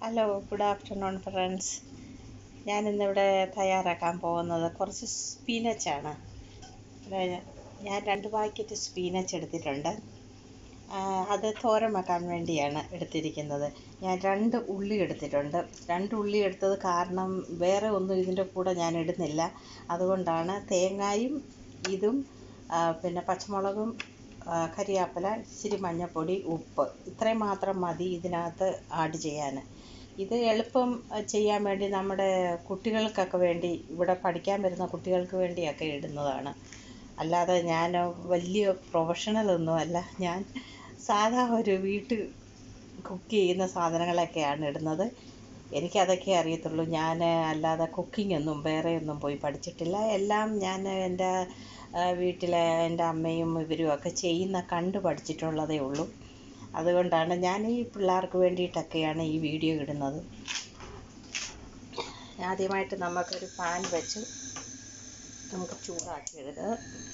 hello good afternoon friends ഞാനിന്നിവിടെ തയ്യാറാക്കാൻ പോകുന്നത് കുറച്ച് സ്പീനച്ചാണ് അതായത് ഞാൻ രണ്ട് പാക്കറ്റ് സ്പീനച്ച് എടുത്തിട്ടുണ്ട് ആ, അത് തോരൻ വെക്കാൻ വേണ്ടിയാണ് എടുത്തിരിക്കുന്നത് ഞാൻ രണ്ട് ഉള്ളി എടുത്തിട്ടുണ്ട് രണ്ട് ഉള്ളി എടുത്തത് കാരണം വേറെ ഒന്നും ഇതിൻ്റെ കൂടെ ഞാൻ ഇടുന്നില്ല അതുകൊണ്ടാണ് തേങ്ങായും ഇതും ആ, പിന്നെ പച്ചമുളകും ആ, കരിയാപ്പില ഇച്ചിരി മഞ്ഞൾപ്പൊടി ഉപ്പ് ഇത്രയും മാത്രം മതി ഇതിനകത്ത് ആഡ് ചെയ്യാൻ ഇത് എളുപ്പം ആ, ചെയ്യാൻ വേണ്ടി നമ്മുടെ കുട്ടികൾക്കൊക്കെ വേണ്ടി ഇവിടെ പഠിക്കാൻ വരുന്ന കുട്ടികൾക്ക് വേണ്ടിയൊക്കെ ഇടുന്നതാണ് അല്ലാതെ ഞാൻ വലിയ പ്രൊഫഷണൽ ഒന്നുമല്ല ഞാൻ സാധാ ഒരു വീട്ടിൽ കുക്ക് ചെയ്യുന്ന സാധനങ്ങളൊക്കെയാണ് ഇടുന്നത് എനിക്കതൊക്കെ അറിയത്തുള്ളൂ ഞാൻ അല്ലാതെ കുക്കിംഗ് ഒന്നും വേറെ ഒന്നും പോയി പഠിച്ചിട്ടില്ല എല്ലാം ഞാൻ എൻ്റെ ആ, വീട്ടിലെ എൻ്റെ അമ്മയും ഇവരും ഒക്കെ ചെയ്യുന്ന കണ്ട് പഠിച്ചിട്ടുള്ളതേ ഉള്ളൂ അതുകൊണ്ടാണ് ഞാൻ ഈ പിള്ളേർക്ക് വേണ്ടിയിട്ടൊക്കെയാണ് ഈ വീഡിയോ ഇടുന്നത് ആദ്യമായിട്ട് നമുക്കൊരു പാൻ വെച്ച് നമുക്ക് ചൂടാക്കി എടുക്കുക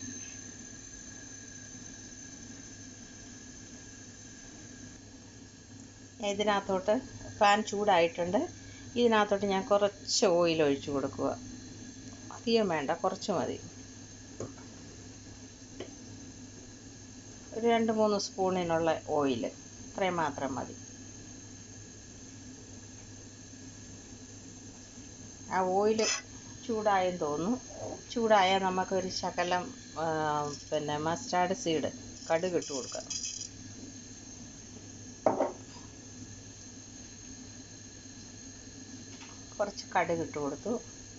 ഇതിനകത്തോട്ട് പാൻ ചൂടായിട്ടുണ്ട് ഇതിനകത്തോട്ട് ഞാൻ കുറച്ച് ഓയിൽ ഒഴിച്ചു കൊടുക്കുക അധികം വേണ്ട കുറച്ച് മതി ഒരു രണ്ട് മൂന്ന് സ്പൂണിനുള്ള ഓയിൽ ഇത്രയും മാത്രം മതി ആ ഓയിൽ ചൂടായെന്ന് തോന്നുന്നു ചൂടായാൽ നമുക്കൊരു ശകലം ആ, പിന്നെ മസ്റ്റാർഡ് സീഡ് കടുക് ഇട്ട് കൊടുക്കാം കുറച്ച് കടുക് ഇട്ട് കൊടുത്തു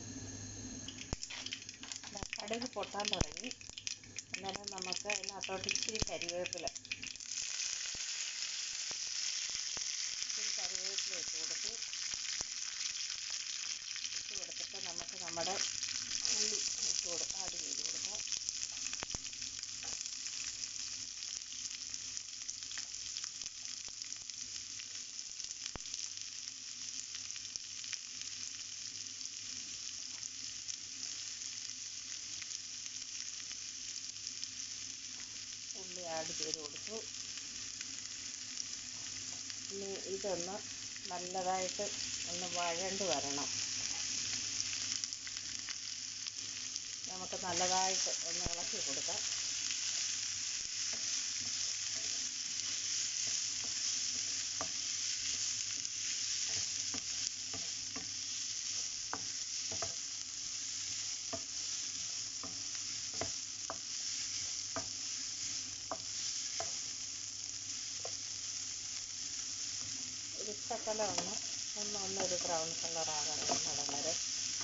ദാ കടുക് പൊട്ടാൻ തുടങ്ങി അന്നേരം നമുക്ക് അതിനകത്തോട്ട് ഇച്ചിരി കരിവേപ്പില ഇച്ചിരി കരിവേപ്പില ഇട്ട് കൊടുത്തു ഇട്ട് കൊടുത്തിട്ട് നമുക്ക് നമ്മുടെ ഉള്ളി ഇട്ട് കൊടുക്കാം ആഡ് ചെയ്ത് കൊടുക്കാം ഉള്ളി ആഡ് ചെയ്ത് കൊടുത്തു ഇനി ഇതൊന്ന് നല്ലതായിട്ട് ഒന്ന് വഴണ്ട് വരണം നമുക്ക് നല്ലതായിട്ട് ഒന്ന് ഇളക്കി കൊടുക്കാം ഒരു ശകലം ഒന്ന് ഒന്ന് ഒന്നൊരു ബ്രൗൺ കളർ ആകണം ഇടം വരെ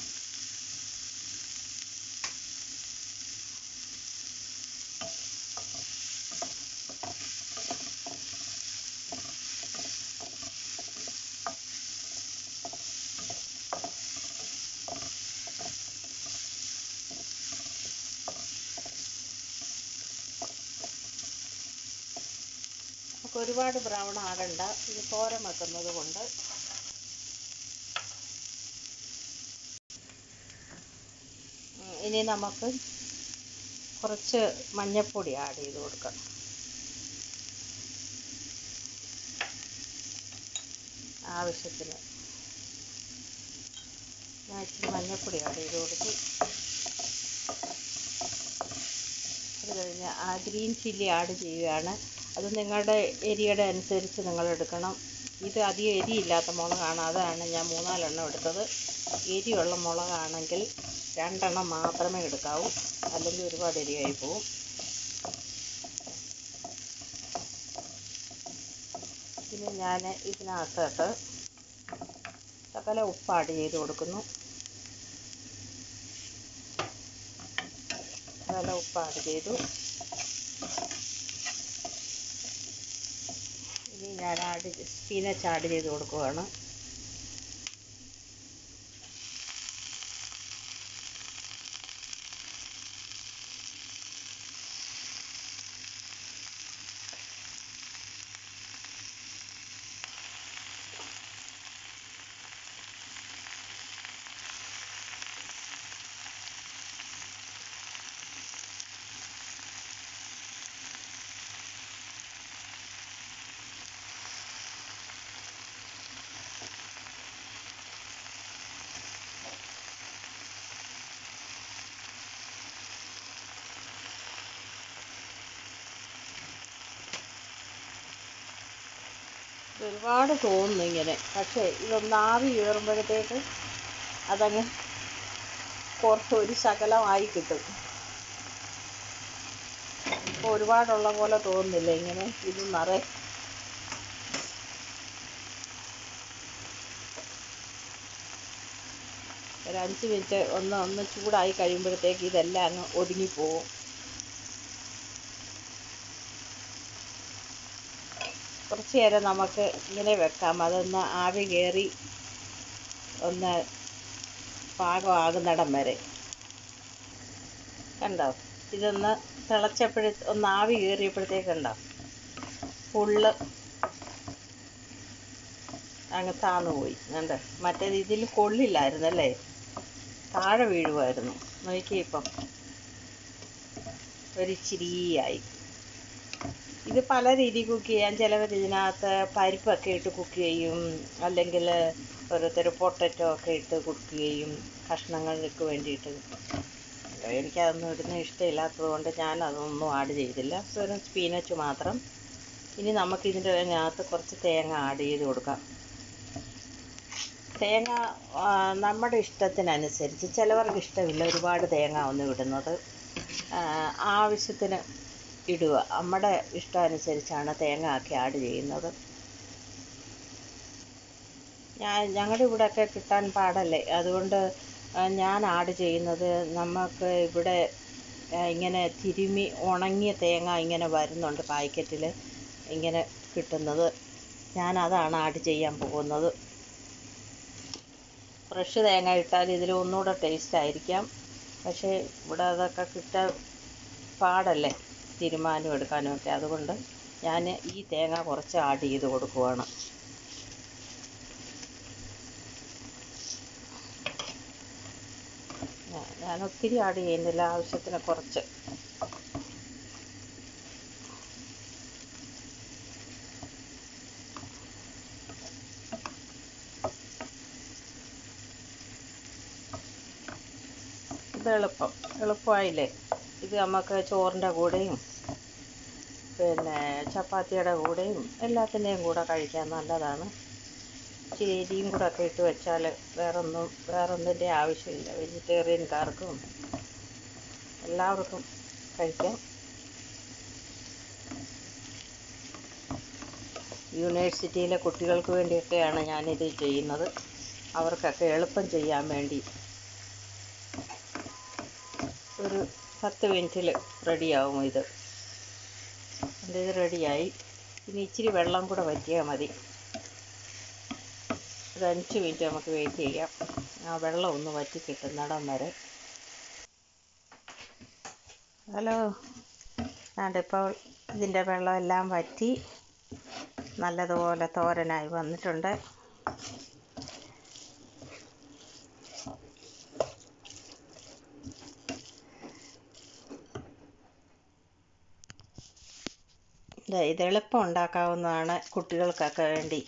നമുക്ക് ഒരുപാട് ബ്രൗൺ ആകണ്ട ഇത് തോരൻ വെക്കുന്നത് കൊണ്ട് ഉം, ഇനി നമുക്ക് കുറച്ച് മഞ്ഞൾപ്പൊടി ആഡ് ചെയ്ത് കൊടുക്കാം ആവശ്യത്തിന് ഞാൻ ഇച്ചിരി മഞ്ഞൾപ്പൊടി ആഡ് ചെയ്ത് കൊടുത്തു അത് കഴിഞ്ഞ് ആ ഗ്രീൻ ചില്ലി ആഡ് ചെയ്യുകയാണ് അത് നിങ്ങളുടെ എരിയുടെ അനുസരിച്ച് നിങ്ങൾ എടുക്കണം ഇത് അധികം എരിയില്ലാത്ത മുളകാണ് അതാണ് ഞാൻ മൂന്നാലെണ്ണം എടുത്തത് എരിയുള്ള മുളകാണെങ്കിൽ രണ്ടെണ്ണം മാത്രമേ എടുക്കാവൂ അല്ലെങ്കിൽ ഒരുപാട് എരിയായി പോവും പിന്നെ ഞാൻ ഇതിനകത്തോട്ട് ശകല ഉപ്പ് ആഡ് ചെയ്ത് കൊടുക്കുന്നു ശകല ഉപ്പ് ആഡ് ചെയ്തു ഇനി ഞാൻ ആഡ് സ്പീനച്ച് ആഡ് ചെയ്ത് കൊടുക്കുകയാണ് ഒരുപാട് തോന്നുന്നു ഇങ്ങനെ പക്ഷേ ഇതൊന്ന് ആവി കയറുമ്പോഴത്തേക്ക് അതങ്ങ് കുറച്ച് ഒരു ശകലമായി കിട്ടും ഇപ്പോൾ ഒരുപാടുള്ള പോലെ തോന്നുന്നില്ല ഇങ്ങനെ ഇത് നിറയെ ഒരു അഞ്ച് മിനിറ്റ് ഒന്ന് ഒന്ന് ചൂടായി കഴിയുമ്പോഴത്തേക്ക് ഇതെല്ലാം അങ്ങ് ഒതുങ്ങിപ്പോവും കുറച്ച് നേരം നമുക്ക് ഇങ്ങനെ വെക്കാം അതൊന്ന് ആവി കയറി ഒന്ന് പാകമാകുന്നിടം വരെ കണ്ടോ ഇതൊന്ന് തിളച്ചപ്പോഴ ഒന്ന് ആവി കയറിയപ്പോഴത്തേക്ക് കണ്ടോ ഫുള്ള് അങ്ങ് താന്നു പോയി കണ്ടോ മറ്റേത് ഇതിൽ കൊള്ളില്ലായിരുന്നല്ലേ താഴെ വീഴുമായിരുന്നു നോക്കിയിപ്പം ഒരിച്ചിരിയായി ഇത് പല രീതി കുക്ക് ചെയ്യാം ചിലവർ ഇതിനകത്ത് പരിപ്പൊക്കെ ഇട്ട് കുക്ക് ചെയ്യും അല്ലെങ്കിൽ ഓരോരുത്തർ പൊട്ടറ്റോ ഒക്കെ ഇട്ട് കുക്ക് ചെയ്യും കഷ്ണങ്ങൾക്ക് വേണ്ടിയിട്ട് എനിക്കതൊന്നും ഇടുന്ന ഇഷ്ടമില്ലാത്തത് കൊണ്ട് ഞാൻ അതൊന്നും ആഡ് ചെയ്തില്ല വെറും സ്പീനച്ച് മാത്രം ഇനി നമുക്ക് ഇതിൻ്റെ അതിനകത്ത് കുറച്ച് തേങ്ങ ആഡ് ചെയ്ത് കൊടുക്കാം തേങ്ങ ആ, നമ്മുടെ ഇഷ്ടത്തിനനുസരിച്ച് ചിലവർക്ക് ഇഷ്ടമില്ല ഒരുപാട് തേങ്ങ ഒന്നും ഇടുന്നത് ആ, ആവശ്യത്തിന് ഇടുക നമ്മുടെ ഇഷ്ടമനുസരിച്ചാണ് തേങ്ങ ആക്കി ആഡ് ചെയ്യുന്നത് ഞാൻ ഞങ്ങളുടെ ഇവിടെയൊക്കെ കിട്ടാൻ പാടല്ലേ അതുകൊണ്ട് ആ, ഞാൻ ആഡ് ചെയ്യുന്നത് നമുക്ക് ഇവിടെ ആ, ഇങ്ങനെ തിരുമി ഉണങ്ങിയ തേങ്ങ ഇങ്ങനെ വരുന്നുണ്ട് പാക്കറ്റിൽ ഇങ്ങനെ കിട്ടുന്നത് ഞാൻ അതാണ് ആഡ് ചെയ്യാൻ പോകുന്നത് ഫ്രഷ് തേങ്ങ ഇട്ടാൽ ഇതിൽ ഒന്നുകൂടെ ടേസ്റ്റ് ആയിരിക്കാം പക്ഷേ ഇവിടെ അതൊക്കെ കിട്ടാൻ പാടല്ലേ തിരുമാനും എടുക്കാനും ഒക്കെ അതുകൊണ്ട് ഞാൻ ഈ തേങ്ങ കുറച്ച് ആഡ് ചെയ്ത് കൊടുക്കുവാണ് ഞാ- ഞാൻ ഒത്തിരി ആഡ് ചെയ്യുന്നില്ല ആവശ്യത്തിന് കുറച്ച് ഇത് എളുപ്പം എളുപ്പമായില്ലേ ഇത് നമുക്ക് ചോറിൻ്റെ കൂടെയും പിന്നെ ചപ്പാത്തിയുടെ കൂടെയും എല്ലാത്തിൻ്റെയും കൂടെ കഴിക്കാൻ നല്ലതാണ് ഇച്ചിരി എരിയും കൂടെ ഒക്കെ ഇട്ട് വെച്ചാൽ വേറൊന്നും വേറൊന്നിൻ്റെ ആവശ്യമില്ല വെജിറ്റേറിയൻകാർക്കും എല്ലാവർക്കും കഴിക്കാം യൂണിവേഴ്സിറ്റിയിലെ കുട്ടികൾക്ക് വേണ്ടിയൊക്കെയാണ് ഞാനിത് ചെയ്യുന്നത് അവർക്കൊക്കെ എളുപ്പം ചെയ്യാൻ വേണ്ടി ഒരു പത്ത് മിനിറ്റിൽ റെഡിയാവും ഇത് എൻ്റെ ഇത് റെഡിയായി ഇനി ഇച്ചിരി വെള്ളം കൂടെ വറ്റിയാൽ മതി ഒരു അഞ്ച് മിനിറ്റ് നമുക്ക് വെയിറ്റ് ചെയ്യാം ആ വെള്ളം ഒന്ന് വറ്റി കിട്ടുന്നിടം വരെ ഹലോ ഇപ്പോൾ ഇതിൻ്റെ വെള്ളമെല്ലാം വറ്റി നല്ലതുപോലെ തോരനായി വന്നിട്ടുണ്ട് ദേ ഇത് എളുപ്പം ഉണ്ടാക്കാവുന്നതാണ് കുട്ടികൾക്കൊക്കെ വേണ്ടി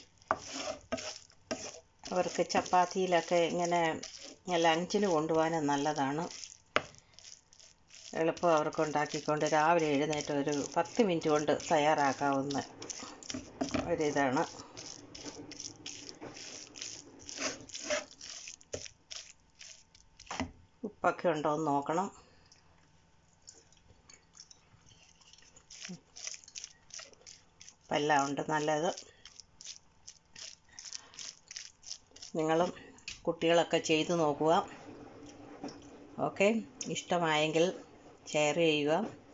അവർക്ക് ചപ്പാത്തിയിലൊക്കെ ഇങ്ങനെ ലഞ്ചിന് കൊണ്ടുപോകാനും നല്ലതാണ് എളുപ്പം അവർക്ക് ഉണ്ടാക്കിക്കൊണ്ട് രാവിലെ എഴുന്നേറ്റ് ഒരു പത്ത് മിനിറ്റ് കൊണ്ട് തയ്യാറാക്കാവുന്ന ഒരിതാണ് ഉപ്പൊക്കെ ഉണ്ടോ എന്ന് നോക്കണം ഉപ്പെല്ലാം ഉണ്ട് നല്ലത് നിങ്ങളും കുട്ടികളൊക്കെ ചെയ്തു നോക്കുക ഓക്കെ ഇഷ്ടമായെങ്കിൽ ഷെയർ ചെയ്യുക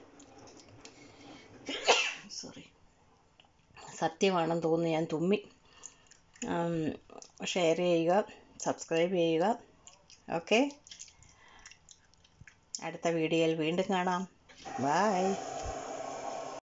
സോറി സത്യമാണെന്ന് തോന്നുന്നു ഞാൻ തുമ്മി ഷെയർ ചെയ്യുക സബ്സ്ക്രൈബ് ചെയ്യുക ഓക്കെ അടുത്ത വീഡിയോയിൽ വീണ്ടും കാണാം ബായ്